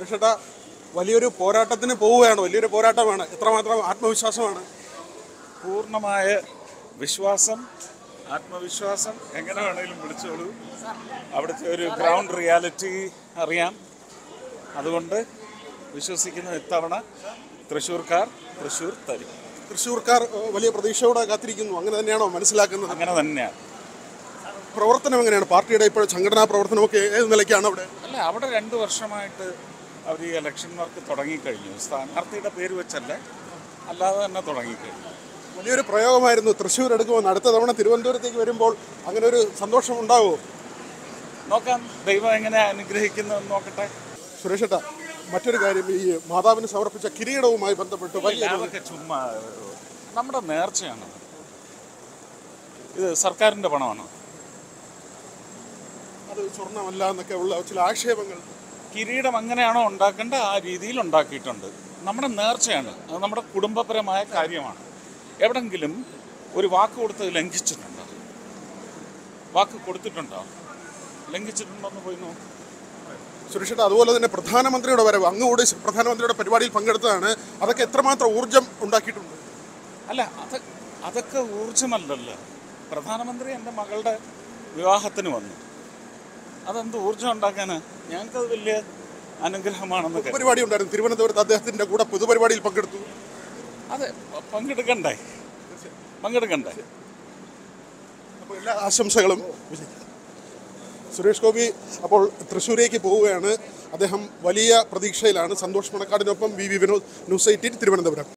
സുരക്ഷേട്ട വലിയൊരു പോരാട്ടത്തിന് പോവുകയാണ് വലിയൊരു പോരാട്ടമാണ് എത്രമാത്രം ആത്മവിശ്വാസമാണ് പൂർണ്ണമായ വിശ്വാസം ആത്മവിശ്വാസം എങ്ങനെ വേണേലും വിളിച്ചോളൂ അവിടുത്തെ ഒരു ഗ്രൗണ്ട് റിയാലിറ്റി അറിയാം അതുകൊണ്ട് വിശ്വസിക്കുന്ന ഇത്തവണ തൃശ്ശൂർക്കാർ തൃശ്ശൂർ തരും തൃശ്ശൂർക്കാർ ഏഹ്, വലിയ പ്രതീക്ഷയോടെ കാത്തിരിക്കുന്നു അങ്ങനെ തന്നെയാണോ മനസ്സിലാക്കുന്നത് അങ്ങനെ തന്നെയാണ് പ്രവർത്തനം എങ്ങനെയാണ് പാർട്ടിയുടെ ഇപ്പോൾ സംഘടനാ പ്രവർത്തനമൊക്കെ ഏത് നിലയ്ക്കാണ് അവിടെ അല്ല അവിടെ രണ്ട് വർഷമായിട്ട് അവർ ഈ ഇലക്ഷൻ വർക്ക് തുടങ്ങിക്കഴിഞ്ഞു സ്ഥാനാർത്ഥിയുടെ പേര് വെച്ചല്ല അല്ലാതെ തന്നെ തുടങ്ങിക്കഴിഞ്ഞു വലിയൊരു പ്രയോഗമായിരുന്നു തൃശ്ശൂർ എടുക്കുമെന്ന് അടുത്ത തവണ തിരുവനന്തപുരത്തേക്ക് വരുമ്പോൾ അങ്ങനെ ഒരു സന്തോഷം ഉണ്ടാവുമോ നോക്കാം ദൈവം എങ്ങനെ അനുഗ്രഹിക്കുന്നു നോക്കട്ടെ സുരേഷേട്ട മറ്റൊരു കാര്യം ഈ മാതാവിന് സമർപ്പിച്ച കിരീടവുമായി ബന്ധപ്പെട്ട് വലിയ അതൊക്കെ ചുമ്മാ നമ്മുടെ നേർച്ചയാണ് ഇത് സർക്കാരിൻ്റെ പണമാണ് അത് സ്വർണ്ണമല്ല എന്നൊക്കെ ഉള്ള ചില ആക്ഷേപങ്ങൾ കിരീടം അങ്ങനെയാണോ ഉണ്ടാക്കേണ്ട ആ രീതിയിൽ ഉണ്ടാക്കിയിട്ടുണ്ട് നമ്മുടെ നേർച്ചയാണ് അത് നമ്മുടെ കുടുംബപരമായ കാര്യമാണ് എവിടെങ്കിലും ഒരു വാക്ക് കൊടുത്തത് ലംഘിച്ചിട്ടുണ്ടോ വാക്ക് കൊടുത്തിട്ടുണ്ടോ ലംഘിച്ചിട്ടുണ്ടോ എന്ന് പോയി നോക്കും സുരക്ഷിത അതുപോലെ തന്നെ പ്രധാനമന്ത്രിയുടെ വരവ് അങ്ങ് കൂടി പ്രധാനമന്ത്രിയുടെ പരിപാടിയിൽ പങ്കെടുത്തതാണ് അതൊക്കെ എത്രമാത്രം ഊർജം ഉണ്ടാക്കിയിട്ടുണ്ട് അല്ല അത് അതൊക്കെ ഊർജമല്ലല്ലോ പ്രധാനമന്ത്രി എൻ്റെ മകളുടെ വിവാഹത്തിന് വന്നു അതെന്ത് ഊർജം ഉണ്ടാക്കാനാ ഞങ്ങൾക്കത് വലിയ അനുഗ്രഹമാണെന്ന് കരുതുന്നു. പരിപാടി ഉണ്ടായിരുന്നു തിരുവനന്തപുരത്ത് അദ്ദേഹത്തിന്റെ കൂടെ പൊതുപരിപാടിയിൽ പങ്കെടുത്തു അതെ പ- പങ്കെടുക്കണ്ടേ പങ്കെടുക്കണ്ടേ അപ്പോൾ എല്ലാ ആശംസകളും സുരേഷ് ഗോപി അപ്പോൾ തൃശ്ശൂരേക്ക് പോവുകയാണ് അദ്ദേഹം വലിയ പ്രതീക്ഷയിലാണ് സന്തോഷ് മണക്കാടിനൊപ്പം V V Vinod news eighteen Thiruvananthapuram